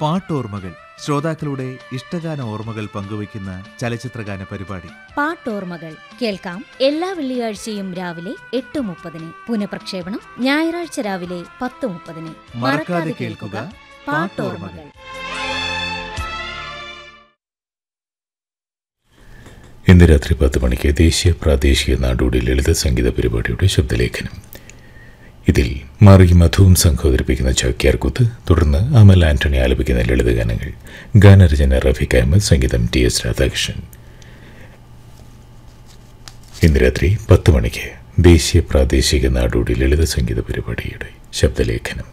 പാട്ടോർമ്മകൾ ശ്രോതാക്കളുടെ ഇഷ്ടഗാന ഓർമ്മകൾ പങ്കുവയ്ക്കുന്ന ചലച്ചിത്രഗാന പരിപാടി പാട്ടോർമ്മകൾ കേൾക്കാം എല്ലാ വെള്ളിയാഴ്ചയും രാവിലെ എട്ട് മുപ്പതിന് പുനഃപ്രക്ഷേപണം ഞായറാഴ്ച രാവിലെ പത്ത് മുപ്പതിന് മറക്കാതെ കേൾക്കുക പാട്ടോർമ്മകൾ ഇന്ന് രാത്രി പത്ത് മണിക്ക് ദേശീയ പ്രാദേശിക നാടോടി ലളിത സംഗീത പരിപാടിയുടെ ശബ്ദലേഖനം ഇതിൽ മാറി മധുവും സംഘം അവതരിപ്പിക്കുന്ന ചാക്യാർകൂത്ത് തുടർന്ന് അമൽ ആന്റണി ആലപിക്കുന്ന ലളിതഗാനങ്ങൾ ഗാനരചന റഫീഖ് അഹമ്മദ് സംഗീതം ടി എസ് രാധാകൃഷ്ണൻ ഇന്ന് രാത്രി പത്ത് മണിക്ക് ദേശീയ പ്രാദേശിക നാടോടി ലളിത സംഗീത പരിപാടിയുടെ ശബ്ദലേഖനം